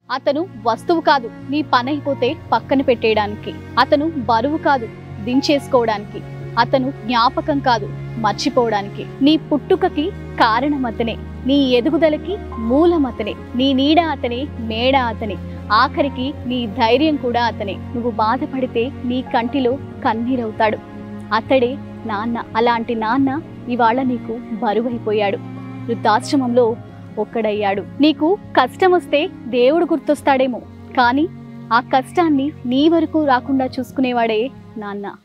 అతను వస్తువు కాదు నీ పని అయిపోతే పక్కన పెట్టేయడానికి అతను బరువు కాదు దించేసుకోవడానికి అతను జ్ఞాపకం కాదు మర్చిపోవడానికి నీ పుట్టుకకి కారణం అతనే నీ ఎదుగుదలకి మూలం అతనే నీ నీడ అతనే మేడ అతనే ఆఖరికి నీ ధైర్యం కూడా అతనే నువ్వు బాధపడితే నీ కంటిలో కన్నీరవుతాడు అతడే నాన్న అలాంటి నాన్న ఇవాళ నీకు బరువైపోయాడు వృద్ధాశ్రమంలో ఒక్కడయ్యాడు నీకు కష్టం వస్తే దేవుడు గుర్తొస్తాడేమో కానీ ఆ కష్టాన్ని నీ వరకు రాకుండా చూసుకునేవాడే నాన్న